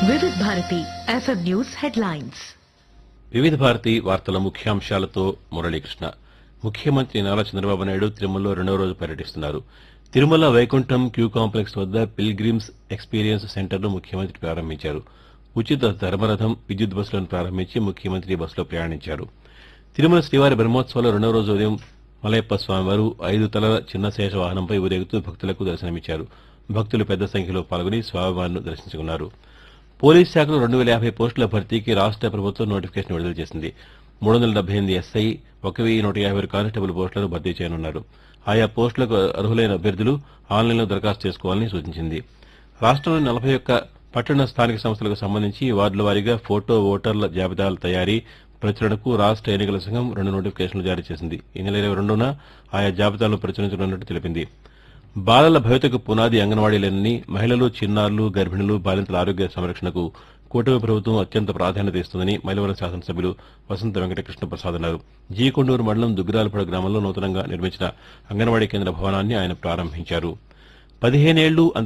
వివిధ Bharati FM news headlines వివిధ భారతి వార్తల ముఖ్యాంశాలతో మురళీకృష్ణ ముఖ్యమంత్రి నారా చంద్రబాబు నాయుడు తిరుమలలో రెండవ రోజు పర్యటిస్తున్నారు తిరుమల వైకుంఠం క్యూ కాంప్లెక్స్ వద్ద పిల్గ్రిమ్స్ ఎక్స్పీరియన్స్ సెంటర్ను ముఖ్యమంత్రి ప్రారంభించారు ఉచిత ధర్మరథం విద్యుత్ బస్సులను ప్రారంభించి ముఖ్యమంత్రి బస్సులో ప్రయాణించారు తిరుమల శ్రీవారి బ్రహ్మోత్సవాల రెండవ రోజు ఉదయం మలయప్ప స్వామివారు ఐదు తలల చిన్న శేష వాహనంపై ఊరేగుతూ భక్తులకు దర్శనమిచ్చారు భక్తులు పెద్ద సంఖ్యలో పాల్గొని స్వామివారిని దర్శించుకున్నారు పోలీస్ శాఖలో రెండు వేల యాభై పోస్టుల భర్తీకి రాష్ట ప్రభుత్వం నోటిఫికేషన్ విడుదల చేసింది మూడు వందల డెబ్బై ఎనిమిది ఎస్ఐ ఒక వెయ్యి నూట యాభై కానిస్టేబుల్ పోస్టులను భర్తీ చేయనున్నారు ఆయా పోస్టులకు అర్హులైన అభ్యర్థులు ఆన్లైన్లో దరఖాస్తు చేసుకోవాలని సూచించింది రాష్ట్రంలోని నలభై ఒక్క పట్టణ స్థానిక సంస్థలకు సంబంధించి వార్డుల వారీగా ఫోటో ఓటర్ల జాబితాల తయారీ ప్రచురణకు రాష్ట్ర ఎన్నికల సంఘం రెండు నోటిఫికేషన్లు జారీ చేసింది ఈ నెల ఇరవై రెండున ఆయా జాబితాలను ప్రచురించనున్నట్టు తెలిపింది బాలల భవితకు పునాది అంగన్వాడీలేనని మహిళలు చిన్నారులు గర్భిణులు బాలింతల ఆరోగ్య సంరక్షణకు కూటమి ప్రభుత్వం అత్యంత ప్రాధాన్యత ఇస్తుందని మైలవరం శాసనసభ్యులు వసంత వెంకటకృష్ణ ప్రసాద్ అన్నారు జీకొండూరు మండలం దుగ్గిరాలపడ గ్రామంలో నూతనంగా నిర్మించిన అంగన్వాడీ కేంద్ర భవనాన్ని ఆయన ప్రారంభించారు పదిహేనేళ్లు